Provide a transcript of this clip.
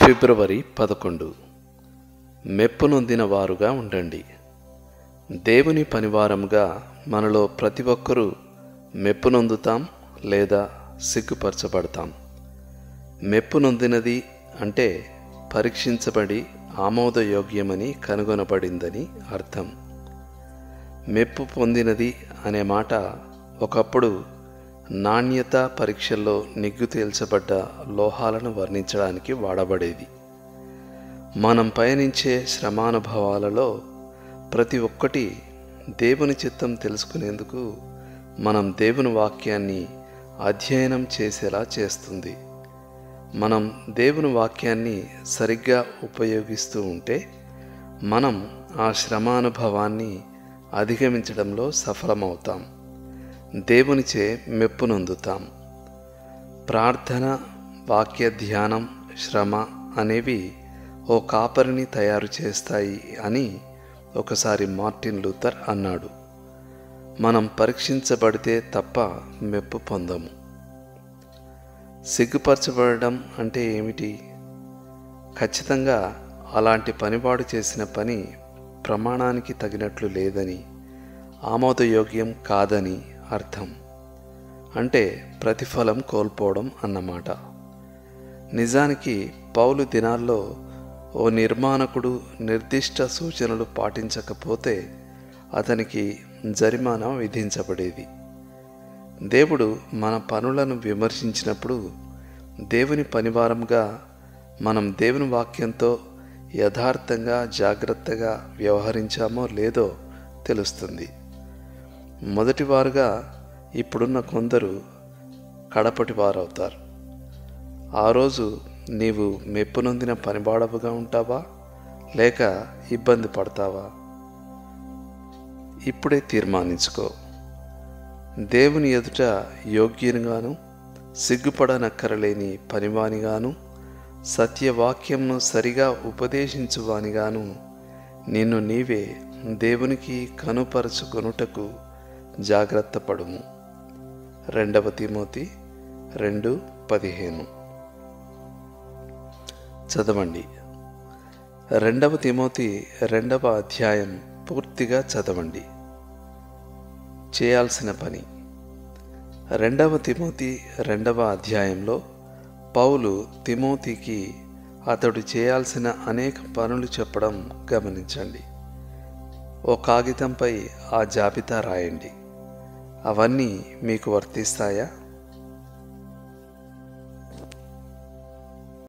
ఫిబ్రవరి పదకొండు మెప్పు నొందిన వారుగా ఉండండి దేవుని పనివారముగా మనలో ప్రతి ఒక్కరూ మెప్పు నొందుతాం లేదా సిగ్గుపరచబడతాం మెప్పు నొందినది అంటే పరీక్షించబడి ఆమోదయోగ్యమని కనుగొనబడిందని అర్థం మెప్పు పొందినది అనే మాట ఒకప్పుడు నాణ్యత పరీక్షల్లో నిగ్గు తేల్చబడ్డ లోహాలను వర్ణించడానికి వాడబడేది మనం పయనించే శ్రమానుభవాలలో ప్రతి ఒక్కటి దేవుని చిత్తం తెలుసుకునేందుకు మనం దేవుని వాక్యాన్ని అధ్యయనం చేసేలా చేస్తుంది మనం దేవుని వాక్యాన్ని సరిగ్గా ఉపయోగిస్తూ ఉంటే మనం ఆ శ్రమానుభవాన్ని అధిగమించడంలో సఫలమవుతాం దేవునిచే మెప్పు నొందుతాం ప్రార్థన వాక్య ధ్యానం శ్రమ అనేవి ఓ కాపరిని తయారు చేస్తాయి అని ఒకసారి మార్టిన్ లూథర్ అన్నాడు మనం పరీక్షించబడితే తప్ప మెప్పు పొందము సిగ్గుపరచబడడం అంటే ఏమిటి ఖచ్చితంగా అలాంటి పనివాడు చేసిన పని ప్రమాణానికి తగినట్లు లేదని ఆమోదయోగ్యం కాదని అర్థం అంటే ప్రతిఫలం కోల్పోవడం అన్నమాట నిజానికి పౌలు దినాల్లో ఓ నిర్మాణకుడు నిర్దిష్ట సూచనలు పాటించకపోతే అతనికి జరిమానా విధించబడేది దేవుడు మన పనులను విమర్శించినప్పుడు దేవుని పనివారంగా మనం దేవుని వాక్యంతో యథార్థంగా జాగ్రత్తగా వ్యవహరించామో లేదో తెలుస్తుంది మొదటివారుగా ఇప్పుడున్న కొందరు కడపటి వారవుతారు ఆ రోజు నీవు మెప్పు నొందిన పనిబాడవుగా ఉంటావా లేక ఇబ్బంది పడతావా ఇప్పుడే తీర్మానించుకో దేవుని ఎదుట యోగ్యునిగాను సిగ్గుపడనక్కరలేని పనివానిగాను సత్యవాక్యంను సరిగా ఉపదేశించువానిగాను నిన్ను నీవే దేవునికి కనుపరుచుకొనుటకు జాగ్రత్త పడుము రెండవ తిమోతి రెండు పదిహేను చదవండి రెండవ తిమోతి రెండవ అధ్యాయం పూర్తిగా చదవండి చేయాల్సిన పని రెండవ తిమోతి రెండవ అధ్యాయంలో పౌలు తిమోతికి అతడు చేయాల్సిన అనేక పనులు చెప్పడం గమనించండి ఓ కాగితంపై ఆ జాబితా రాయండి అవన్నీ మీకు వర్తిస్తాయా